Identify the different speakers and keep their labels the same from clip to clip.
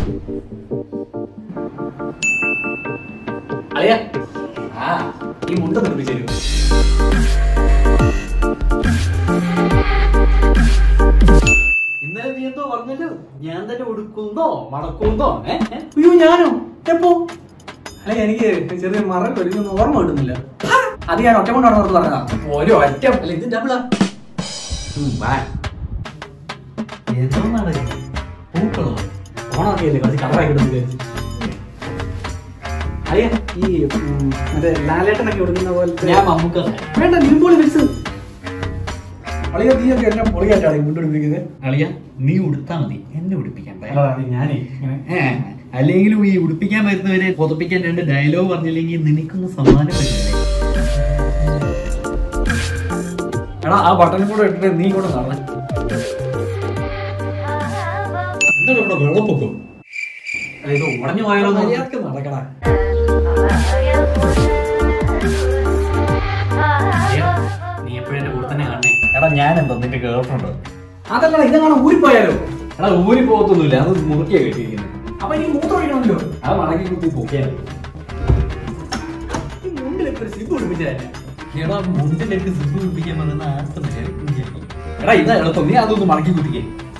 Speaker 1: അളിയ ആ ഈ മുണ്ട നിർമ്മിച്ചു തരൂ ഇന്നലെ നീ എന്തോ പറഞ്ഞല്ലോ ഞാൻ തന്നെ ഉടുക്കുന്നോ മടക്കുന്നോ ഏ? ഏ?
Speaker 2: അയ്യോ ഞാനോ എപ്പോ അല്ല എനിക്ക് ചെറിയ മറവ് എനിക്കൊന്നും ഓർമ്മ കിട്ടുന്നില്ല അത് ഞാൻ ഒറ്റ കൊണ്ടാണ് ഓർത്ത് പറഞ്ഞതാ
Speaker 1: ഒരു ഒറ്റ അല്ല ഇത് ഡബിളാ എന്തോന്നാണ് പൂക്കളോ
Speaker 2: ഓണമൊക്കെ അല്ലേ കുറച്ച് കളറാക്കി ഇടുന്നത് അയ്യ ഈ ഉം, മറ്റേ ലാലേട്ടനൊക്കെ കൊടുക്കുന്ന പോലെ
Speaker 1: ഞാൻ മമ്മൂക്ക
Speaker 2: വേണ്ട നിരുമ്പോളി വെച്ച് അളിയ നീയൊക്കെ എന്നെ പൊളിയായിട്ടാണ് കൊണ്ടുപിടിപ്പിക്കുന്നത്
Speaker 1: അളിയ നീ ഉടുത്താ മതി എന്നെ ഉടുപ്പിക്കാൻ
Speaker 2: അല്ല ഞാനേ ഇങ്ങനെ
Speaker 1: ഏ, അല്ലെങ്കിലും ഈ ഉടുപ്പിക്കാൻ വരുന്നവരെ കൊതപ്പിക്കാൻ രണ്ട് ഡയലോഗ് പറഞ്ഞില്ലെങ്കിൽ നിനക്കൊന്ന് സമ്മാനം വരില്ലേ
Speaker 2: എടാ ആ ബട്ടണും കൂടെ ഇട്ടിട്ട് നീ കൂടെ നടന്നേ
Speaker 1: എന്താണ് ഇവിടെ വെള്ളപ്പൊക്കം
Speaker 2: ഇത് ഉടഞ്ഞു പോയാലോ എന്ന്
Speaker 1: മര്യാദക്ക് നടക്കടാ
Speaker 2: നീ എപ്പോഴും എന്റെ കൂടെ തന്നെ കാണണേ
Speaker 1: എടാ ഞാൻ എന്താ നിന്റെ ഗേൾഫ്രണ്ട്
Speaker 2: അതല്ല ഇതെങ്ങനെ ഊരിപ്പോയാലോ
Speaker 1: എടാ ഊരി പോകത്തൊന്നുമില്ല അത് മുറുക്കിയാ കെട്ടിയിരിക്കുന്നത്
Speaker 2: അപ്പൊ ഇനി മൂത്രം ഒഴിക്കണമല്ലോ
Speaker 1: അത് മടക്കി കുത്തി പൊക്കിയാൽ
Speaker 2: ഈ മുണ്ടിലൊക്കെ ഒരു സിബ് പിടിപ്പിച്ചതന്നെ
Speaker 1: എടാ മുണ്ടിലേക്ക് സിബ് പിടിപ്പിക്കാൻ പറയുന്ന ആർക്കും എടാ ഇതാ എളുപ്പം നീ അതൊന്ന് മടക്കി കുത്തിക്കേ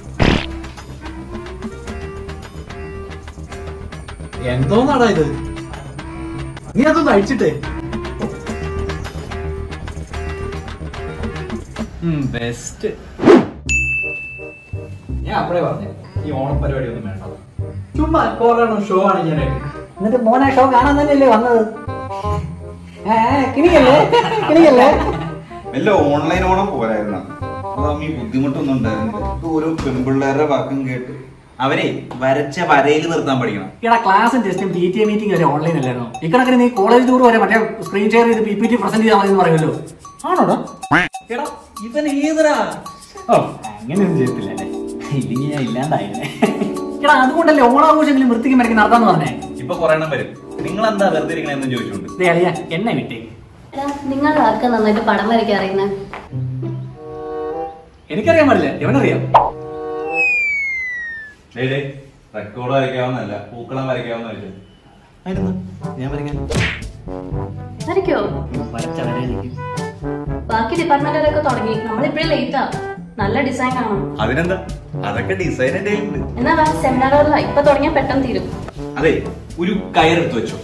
Speaker 1: എന്തോന്നാടാ ഇത് നീ അതൊന്ന് അഴിച്ചിട്ടേ ബെസ്റ്റ് ഞാൻ അപ്പഴേ പറഞ്ഞു ഈ ഓണം പരിപാടി ഒന്നും വേണ്ട ചുമ്മാ കോറണം ഷോ ആണ് ഞാൻ
Speaker 2: എന്നിട്ട് മോനെ ഷോ കാണാൻ തന്നെയല്ലേ വന്നത് ഏ, ഏ, കിണിയല്ലേ കിണിയല്ലേ
Speaker 3: വല്ല ഓൺലൈൻ ഓണം പോരായിരുന്നു അതാവുമ്പോ ഈ ബുദ്ധിമുട്ടൊന്നും ഉണ്ടായിരുന്നില്ല ഇപ്പൊ ഓരോ പെൺപിള്ളേരുടെ വാക്കും കേട്ട് അവരെ വരച്ച വരയിൽ നിർത്താൻ പഠിക്കണം
Speaker 2: എടാ ക്ലാസും ടെസ്റ്റും പി ടി എ മീറ്റിംഗ് വരെ ഓൺലൈൻ അല്ലായിരുന്നോ ഇക്കണക്കിന് നീ കോളേജ് ടൂർ വരെ മറ്റേ സ്ക്രീൻ ഷെയർ ചെയ്ത് പി പി ടി പ്രസന്റ് ചെയ്താൽ മതി എന്ന് പറയുമല്ലോ ആണോടാ
Speaker 1: എടാ ഇവൻ ഏതരാ ഓ അങ്ങനെയൊന്നും ചെയ്യത്തില്ല അല്ലേ ഇല്ലെങ്കിൽ ഞാൻ ഇല്ലാണ്ടായില്ലേ
Speaker 2: എടാ അതുകൊണ്ടല്ലേ ഓണാഘോഷങ്ങളും വൃത്തിക്ക് മരക്ക് നടത്താന്ന് പറഞ്ഞേ
Speaker 3: ഇപ്പൊ കൊറേ എണ്ണം വരും നിങ്ങൾ എന്താ വെറുതെ ഇരിക്കണെന്ന് ചോദിച്ചോണ്ട്
Speaker 2: ദേ അളിയ എന്നെ വിട്ടേ
Speaker 4: എടാ, നിങ്ങൾ ആർക്കാ നന്നായിട്ട് പടം വരയ്ക്കാൻ അറിയുന്നത്
Speaker 2: എനിക്കറിയാൻ പാടില്ല എവനറിയാം
Speaker 3: റെക്കോർഡ് വരയ്ക്കാവുന്നല്ല പൂക്കളം വരയ്ക്കാവുന്ന
Speaker 1: ഞാൻ പറയാൻ
Speaker 4: വരയ്ക്കോ
Speaker 2: വരച്ച വരയിലേക്ക്
Speaker 4: ബാക്കി ഡിപ്പാർട്ട്മെന്റുകാരൊക്കെ തുടങ്ങി നമ്മളിപ്പോഴും ലേറ്റാ നല്ല ഡിസൈൻ കാണും
Speaker 3: അതിനെന്താ അതൊക്കെ ഡിസൈൻ എന്റെ കയ്യിലുണ്ട്
Speaker 4: എന്നാ വാ സെമിനാറുകളില ഇപ്പൊ തുടങ്ങിയാൽ പെട്ടെന്ന് തീരും
Speaker 3: അതെ ഒരു കയറെടുത്ത് വെച്ചോ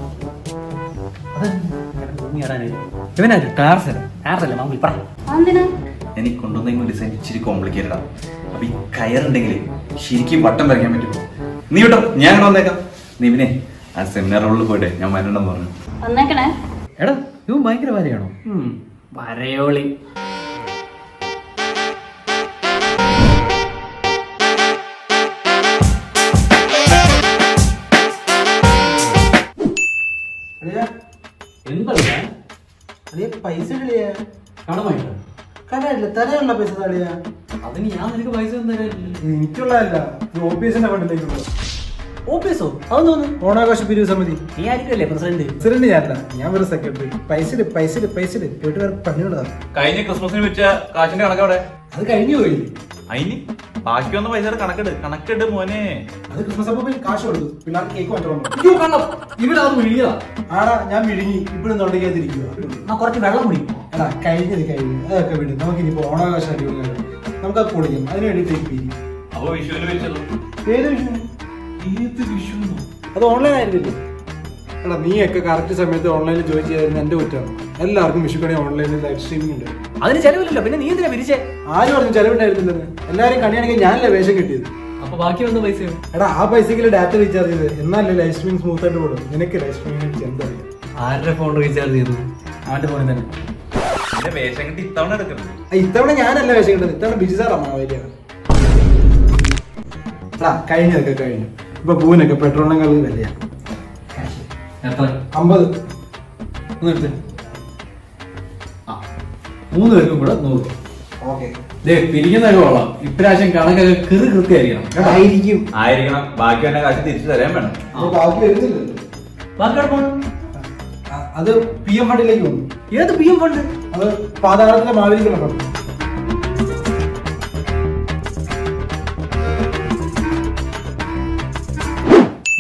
Speaker 2: ഇവനാര് ടാർസൻ ടാർസല്ലേ മാമ്പി പറ
Speaker 4: എന്തിനാ
Speaker 3: എനിക്ക് കൊണ്ടുവന്ന ഡിസൈൻ ഇച്ചിരി കോംപ്ലിക്കേറ്റഡ് ആണ് അപ്പൊ ഈ കയറുണ്ടെങ്കിൽ ശരിക്കും വട്ടം വരയ്ക്കാൻ പറ്റുമോ നീ വിട്ടോ ഞാൻ ഇവിടെ വന്നേക്കാം നീ പിന്നെ ആ സെമിനാർ റോളിൽ പോയിട്ട് ഞാൻ വരണ്ടെന്ന് പറഞ്ഞു
Speaker 4: വന്നേക്കണേ
Speaker 1: എടാ ഇവൻ ഭയങ്കര വരെയാണോ
Speaker 2: ഉം, വരയോളി എന്താ
Speaker 5: അളിയ പൈസ ഇടളിയാ
Speaker 2: കടമായിട്ട്
Speaker 5: കടയില്ല തരാനുള്ള പൈസ തളിയാ
Speaker 2: അതിന് ഞാൻ നിനക്ക് പൈസ ഒന്നും തരാനില്ല
Speaker 5: എനിക്കുള്ളതല്ല ഓഫീസിന്റെ ഫണ്ടിലേക്കുള്ള
Speaker 2: ഓഫീസോ അതൊന്നും തോന്നുന്നു
Speaker 5: ഓണാഘോഷ പിരിവ് സമിതി
Speaker 2: നീ ആയിരിക്കുമല്ലേ പ്രസിഡന്റ്
Speaker 5: പ്രസിഡന്റ് ഞാനല്ല ഞാൻ വെറും സെക്രട്ടറി പൈസ ഇട് പൈസ ഇട് പൈസ ഇട് പോയിട്ട് വേറെ പണിയുള്ളതാ
Speaker 3: കഴിഞ്ഞ ക്രിസ്മസിന് വെച്ച കാശിന്റെ കണക്കവിടെ
Speaker 5: അത് കഴിഞ്ഞു പോയി
Speaker 3: അതിന് ബാക്കി വന്ന പൈസയുടെ കണക്കെട് കണക്കെട് മോനെ
Speaker 5: അത് ക്രിസ്മസ് അപ്പൊ കാശ് കൊടുത്തു പിള്ളേർക്ക് കേക്ക് മാറ്റണം
Speaker 2: അയ്യോ കണ്ടോ ഇവിടെ അത് വിഴിയതാ
Speaker 5: ആടാ ഞാൻ വിഴുങ്ങി ഇപ്പോഴും തൊണ്ടയ്ക്കാതിരിക്കുക
Speaker 2: എന്നാ കുറച്ച് വെള്ളം കുടി
Speaker 5: എടാ കഴിഞ്ഞത് കഴിഞ്ഞു അതൊക്കെ വിടും നമുക്ക് ഇനിയിപ്പോ ഓണാഘോഷം അടിപൊളിയാണ് നമുക്ക് അത് പൊളിക്കും അതിന് വേണ്ടിയിട്ട് പിരി
Speaker 3: അപ്പൊ വിഷുവിന് വെച്ചത്
Speaker 5: ഏത് വിഷു
Speaker 3: ഏത് വിഷു
Speaker 5: അത് ഓൺലൈൻ ആയിരുന്നില്ലേ എടാ നീയൊക്കെ കറക്റ്റ് സമയത്ത് ഓൺലൈനിൽ ജോയിൻ ചെയ്യായിരുന്നു എന്റെ കുറ്റമാണ് എല്ലാവർക്കും വിഷുക്കണി ഓൺലൈനിൽ ലൈവ് സ്ട്രീമിംഗ് ഉണ്ട്
Speaker 2: അതിന് ചെലവില്ലല്ലോ പിന്നെ നീ എന്തിനാ പിരിച്ചേ
Speaker 5: ആര് പറഞ്ഞു ചെലവുണ്ടായിരുന്നില്ലെന്ന് എല്ലാവരും കണിയാണെങ്കിൽ ഞാനല്ലേ വേഷം കിട്ടിയത്
Speaker 2: അപ്പൊ ബാക്കി വന്ന പൈസ
Speaker 5: എടാ ആ പൈസക്ക് ഡാറ്റ റീചാർജ് ചെയ്ത് എന്നാലല്ലേ ലൈവ് സ്ട്രീമിംഗ് സ്മൂത്ത് ആയിട്ട് കൊടുക്കും നിനക്ക് ലൈവ് സ്ട്രീമിംഗ് എന്താ അറിയാം
Speaker 2: ആരുടെ ഫോൺ റീചാർജ് ചെയ്തു അവന്റെ ഫോണിൽ തന്നെ
Speaker 3: എന്റെ വേഷം കിട്ടി ഇത്തവണ എടുക്കുന്നത്
Speaker 5: ആ, ഇത്തവണ ഞാനല്ല വേഷം കിട്ടുന്നത് ഇത്തവണ ബിജു സാർ അമ്മാവേലിയാണ് എടാ കഴിഞ്ഞതൊക്കെ കഴിഞ്ഞു ഇപ്പൊ പൂവിനൊക്കെ പെട്രോളിനെക്കാൾ വിലയാ
Speaker 2: എത്ര
Speaker 5: അമ്പത്
Speaker 2: ഒന്ന് എടുത്ത് ആ മൂന്ന് പേർക്കും കൂടെ നൂറ്
Speaker 5: ഓക്കെ
Speaker 2: ദേ പിരിക്കുന്നതൊക്കെ കൊള്ളാം ഇപ്രാവശ്യം കണക്കൊക്കെ കൃറി കൃത്യമായിരിക്കണം
Speaker 5: ആയിരിക്കും
Speaker 3: ആയിരിക്കണം ബാക്കി വന്ന കാശ് തിരിച്ചു തരാൻ വേണം
Speaker 5: അപ്പൊ ബാക്കി വരുന്നില്ലല്ലോ
Speaker 2: ബാക്കിയുടെ ഫോൺ
Speaker 5: ആ, അത് പി എം ഫണ്ടിലേക്ക് വന്നു
Speaker 2: ഏത് പി എം ഫണ്ട്
Speaker 5: അത് പാതാളത്തിലെ മാവേലിക്കുള്ള ഫണ്ട്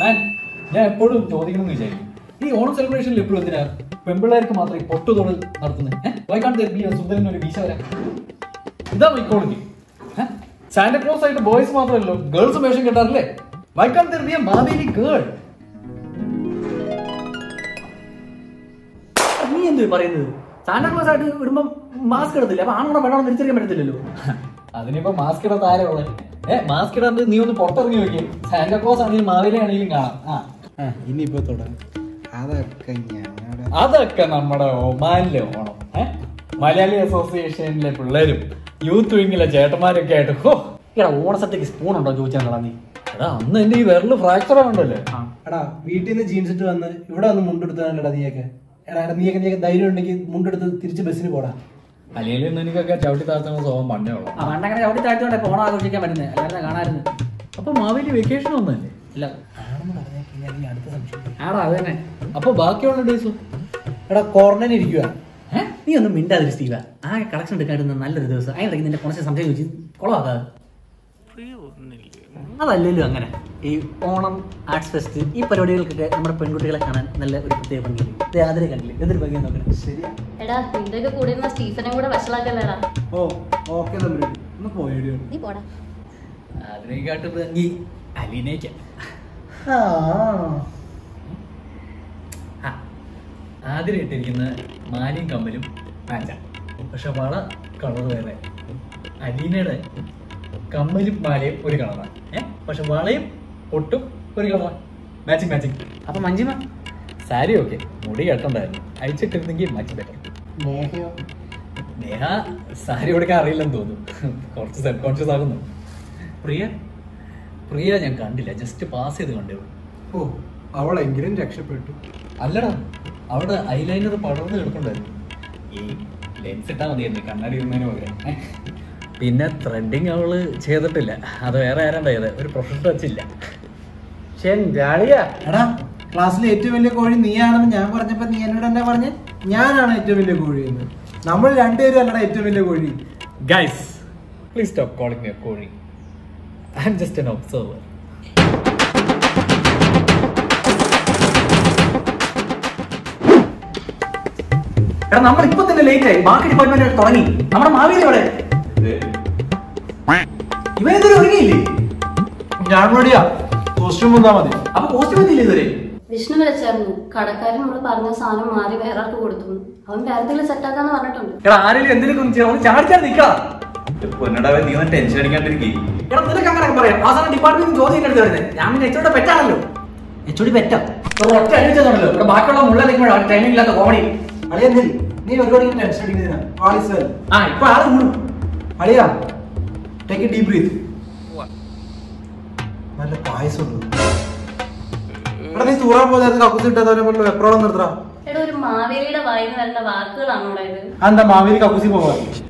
Speaker 1: മാൻ ഞാൻ എപ്പോഴും ചോദിക്കണം എന്ന് വിചാരിക്കും ഈ ഓണം സെലിബ്രേഷനിൽ എപ്പോഴും എന്തിനാ പെമ്പിള്ളേർക്ക് മാത്രം ഈ പൊട്ടുതൊടൽ നടത്തുന്നത് വൈ കാണ്ട് ബി സുന്ദരൻ ഒരു വീശ വരാം ഇതാ മൈക്കോളജി സാന്റ ക്ലോസ് ആയിട്ട് ബോയ്സ് മാത്രമല്ലോ ഗേൾസ് വേഷം കിട്ടാറില്ലേ why can't be a Maveli girl
Speaker 2: നീ എന്ത് പറയുന്നത് സാന്റാക്ലോസ് ആയിട്ട് ഇടുമ്പോ മാസ്ക് ഇടത്തില്ല അപ്പൊ ആണോ പെണ്ണാണോ തിരിച്ചറിയാൻ പറ്റത്തില്ലല്ലോ
Speaker 1: അതിനിപ്പോ മാസ്ക് ഇടാത്ത ആരാ ഉള്ളത് ഏ മാസ്ക് ഇടാണ്ട് നീ ഒന്ന് പുറത്തിറങ്ങി നോക്കി സാന്റ ക്ലോസ് ആണെങ്കിലും മാവേലി ആണെങ്കിലും കാണാം ആ
Speaker 5: ആ ഇനിയിപ്പോ തുടങ്ങും അതൊക്കെ ഞങ്ങളുടെ
Speaker 1: അതൊക്കെ നമ്മുടെ ഒമാനിലെ ഓണം ഏ മലയാളി അസോസിയേഷനിലെ പിള്ളേരും യൂത്ത് വിങ്ങിലെ ചേട്ടന്മാരൊക്കെ ആയിട്ട് ഹോ
Speaker 2: എടാ ഓണസദ്യക്ക് സ്പൂൺ ഉണ്ടോ ചോദിച്ചാൽ നീ
Speaker 1: എടാ അന്ന് എന്റെ ഈ വിരല് ഫ്രാക്ചർ ആവണ്ടല്ലേ
Speaker 5: എടാ വീട്ടിൽ നിന്ന് ജീൻസ് ഇട്ട് വന്ന് ഇവിടെ വന്ന് മുണ്ടെടുത്താണല്ലോടാ നീയൊക്കെ എടാ എടാ നീയൊക്കെ നീയൊക്കെ ധൈര്യം ഉണ്ടെങ്കിൽ മുണ്ടെടുത്ത് തിരിച്ച് ബസ്സിന് പോടാ
Speaker 1: അല്ലെങ്കിൽ നിനക്കൊക്കെ ചവിട്ടി താഴ്ത്തുന്ന സ്വഭാവം പണ്ടേ ഉള്ളു
Speaker 2: ആ പണ്ടങ്ങനെ ചവിട്ടി താഴ്ത്തോടെ ഓണം ആഘോഷിക്കാൻ പറ്റുന്നത് അല്ലാതെ കാണാമായിരുന്നു
Speaker 1: അപ്പൊ മാവേലി വെക്കേഷൻ ഒന്നല്ലേ
Speaker 2: ഇല്ല
Speaker 5: ആണെന്ന് പറഞ്ഞാൽ കഴിഞ്ഞാൽ നീ അടുത്ത സംശയം
Speaker 2: ആടാ അത് തന്നെ
Speaker 1: അപ്പൊ ബാക്കിയുള്ള ഡേയ്സും
Speaker 5: എടാ ക്വാറന്റൈൻ ഇരിക്കുക
Speaker 2: ഏ? നീ ഒന്നും മിണ്ടാതിരി സ്റ്റീവ ആ കളക്ഷൻ എടുക്കാതിരുന്ന നല്ലൊരു ദിവസം അതിനിടയ്ക്ക് നിന്റെ കുറച്ച് സംശയം ചോദിച്ചു കുളമാക്കാതെ അതല്ലല്ലോ അങ്ങനെ ഈ ഓണം ആർട്സ് ഫെസ്റ്റ് ഈ പരിപാടികൾക്കൊക്കെ നമ്മുടെ പെൺകുട്ടികളെ കാണാൻ നല്ല ഒരു പ്രത്യേക ഭംഗിയില്ല ഇത് ആദരെ കണ്ടില്ലേ എന്തൊരു ഭംഗിയാ നോക്കണം
Speaker 5: ശരിയാ
Speaker 4: എടാ നിന്റെയൊക്കെ കൂടെ ഇരുന്ന സ്റ്റീഫനെ കൂടെ വഷളാക്കല്ലേടാ
Speaker 5: ഓ ഓക്കെ തമ്മിൽ ഒന്ന് പോയേടിയോ
Speaker 4: നീ പോടാ
Speaker 1: അതിനെക്കാട്ട് ഭംഗി അലീനയ്ക്ക ആദ്യം ഇട്ടിരിക്കുന്ന മാലിയും കമ്മലും മാച്ചാ പക്ഷെ വള കളർ വേറെ അലീനയുടെ കമ്മലും മാലയും ഒരു കളറാണ് ഏ പക്ഷെ വളയും ഒട്ടും ഒരു കളറാണ് മാച്ചിങ് മാച്ചിങ്
Speaker 2: അപ്പൊ മഞ്ജിമ
Speaker 1: സാരി ഓക്കെ മുടി കെട്ടണ്ടായിരുന്നു അയച്ചിട്ടിരുന്നെങ്കിൽ മച്ച് ബെറ്റർ
Speaker 5: നേഹയോ
Speaker 1: നേഹ സാരി കൊടുക്കാൻ അറിയില്ലെന്ന് തോന്നുന്നു കുറച്ച് സെൽഫ് കോൺഷ്യസ് ആകുന്നു പ്രിയ പ്രിയ ഞാൻ കണ്ടില്ല ജസ്റ്റ് പാസ് ചെയ്ത് കണ്ടേ ഉള്ളൂ.
Speaker 5: ഓ അവളെങ്കിലും രക്ഷപ്പെട്ടു
Speaker 1: അല്ലടാ അവിടെ ഐലൈനർ പടർന്ന് കിടക്കണ്ടായിരുന്നു ഈ ലെൻസ് ഇട്ടാ മതിയായിരുന്നു കണ്ണാടി ഇടുന്നതിന് പകരം പിന്നെ ത്രെഡിങ് അവള് ചെയ്തിട്ടില്ല അത് വേറെ ആരാണ്ടാ ചെയ്തത് ഒരു പ്രൊഫഷണൽ വെച്ചില്ല
Speaker 5: എടാ ക്ലാസ്സിലെ ഏറ്റവും വലിയ കോഴി നീയാണെന്ന് ഞാൻ പറഞ്ഞപ്പോ നീ എന്നോട് എന്താ പറഞ്ഞ് ഞാനാണ് ഏറ്റവും വലിയ കോഴി എന്ന് നമ്മൾ രണ്ടുപേരും അല്ലടാ ഏറ്റവും വലിയ കോഴി
Speaker 1: guys please stop calling me കോഴി I am just an observer
Speaker 2: എടാ നമ്മൾ ഇപ്പൊ തന്നെ ലേറ്റ് ആയി ബാക്കി ഡിപ്പാർട്ട്മെന്റ് തുടങ്ങി നമ്മുടെ മാവേലി അവിടെ ഇവൻ എന്തൊരു ഒരുങ്ങിയില്ലേ
Speaker 5: ഞാൻ റെഡിയാ കോസ്റ്റ്യൂം വന്നാ മതി
Speaker 2: അപ്പൊ കോസ്റ്റ്യൂം എത്തിയില്ലേ ഇതുവരെ
Speaker 4: വിഷ്ണു വിളിച്ചായിരുന്നു കടക്കാരൻ നമ്മൾ പറഞ്ഞ സാധനം മാറി വേറെ ആൾക്ക് കൊടുത്തു അവൻ വേറെ എന്തെങ്കിലും സെറ്റാക്കാന്ന് പറഞ്ഞിട്ടുണ്ട്
Speaker 2: എടാ ആരെങ്കിലും എന്തെങ്കിലും ഒന്ന് ചെയ്യാം ചാടിച്ചാൽ നിൽക്കാ
Speaker 3: പൊന്നടാവേ നീ ഒന്ന് ടെൻഷൻ അടിക്കാണ്ടിരിക്കേ
Speaker 2: എടാ നിനക്ക് അങ്ങനെ പറയാം അവസാനം ഡിപ്പാർട്ട്മെന്റ് ചോദ്യം എടുത്ത് വരുന്നത് ഞാൻ പിന്നെ എച്ചോടെ പെറ്റാണല്ലോ എച്ചോടി പെറ്റാ ഒറ്റ അടിച്ചതാണല്ലോ ഇവിടെ ബാക്കിയുള്ള മുള്ള നിൽക്കുമ്പോഴാണ് ട്രെയിനിങ് ഇല്ലാത്ത കോമഡി
Speaker 5: അളിയ എന്തിൽ നീ ഒരുപാട് ടെൻഷൻ അടിക്കുന്നതിനാ ആളിസ് വെൽ
Speaker 2: ആ ഇപ്പൊ ആള് കൂടും
Speaker 5: അളിയാ ടേക്ക് ഡീപ് ബ്രീത്ത് നല്ല പായസം എടാ നീ തൂറാൻ പോകുന്ന കക്കൂസ് ഇട്ടാത്തവരെ പോലെ എപ്പോഴും നിർത്തടാ
Speaker 4: എടാ ഒരു മാവേലിയുടെ വായിന്ന് വരുന്ന വാക്കുകളാണോ ഇത്
Speaker 5: എന്താ മാവേലി കക്കൂസി പോവാ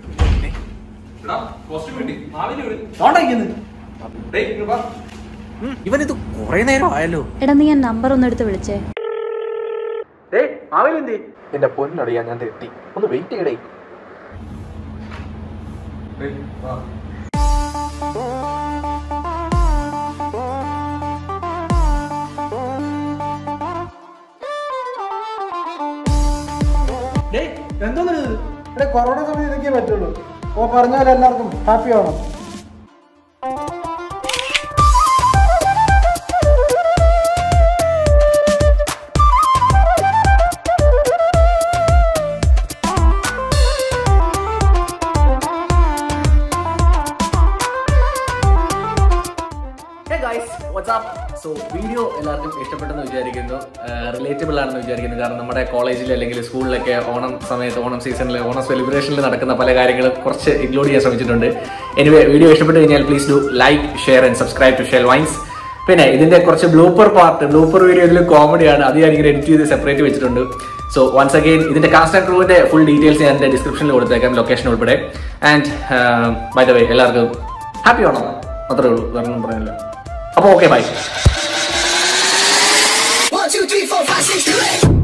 Speaker 2: ഇവൻ ഇത് കുറെ നേരം ആയല്ലോ
Speaker 6: എടാ നീ ആ നമ്പർ ഒന്ന് എടുത്ത് വിളിച്ചേ
Speaker 2: മാവേലി എന്തി
Speaker 5: എന്റെ പൊന്നടിയാ ഞാൻ തെറ്റി ഒന്ന് വെയിറ്റ് ചെയ്യടേ
Speaker 2: എന്തോന്നു
Speaker 5: ഇവിടെ കൊറോണ സമയത്ത് ഇതൊക്കെ പറ്റുള്ളൂ ഓ പറഞ്ഞ പോലെ എല്ലാവർക്കും ഹാപ്പി ആവണം
Speaker 7: സോ വീഡിയോ എല്ലാവർക്കും ഇഷ്ടപ്പെട്ടെന്ന് വിചാരിക്കുന്നു റിലേറ്റബിൾ ആണെന്ന് വിചാരിക്കുന്നു കാരണം നമ്മുടെ കോളേജിൽ അല്ലെങ്കിൽ സ്കൂളിലൊക്കെ ഓണം സമയത്ത് ഓണം സീസണിൽ ഓണം സെലിബ്രേഷനിൽ നടക്കുന്ന പല കാര്യങ്ങളും കുറച്ച് ഇൻക്ലൂഡ് ചെയ്യാൻ ശ്രമിച്ചിട്ടുണ്ട് എനിവേ വീഡിയോ ഇഷ്ടപ്പെട്ട് കഴിഞ്ഞാൽ please do like share and subscribe to Shell Vines പിന്നെ ഇതിന്റെ കുറച്ച് ബ്ലൂപ്പർ പാർട്ട് ബ്ലൂപ്പർ വീഡിയോ ഇതിൽ കോമഡിയാണ് അത് ഞാൻ ഇങ്ങനെ എഡിറ്റ് ചെയ്ത് സെപ്പറേറ്റ് വെച്ചിട്ടുണ്ട് സോ വൺസ് അഗെയിൻ ഇതിന്റെ കാസ്റ്റ് ആൻഡ് ക്രൂവിന്റെ ഫുൾ ഡീറ്റെയിൽസ് ഞാൻ എന്റെ ഡിസ്ക്രിപ്ഷനിൽ കൊടുത്തേക്കാം ലൊക്കേഷൻ ഉൾപ്പെടെ ആൻഡ് ബൈ ദ വേ എല്ലാവർക്കും ഹാപ്പി ആണോ അത്രേ ഉള്ളൂ വേറെ ഒന്നും പറയാനില്ല അപ്പോൾ okay bye
Speaker 8: One, two, three, four, five, six, seven, eight.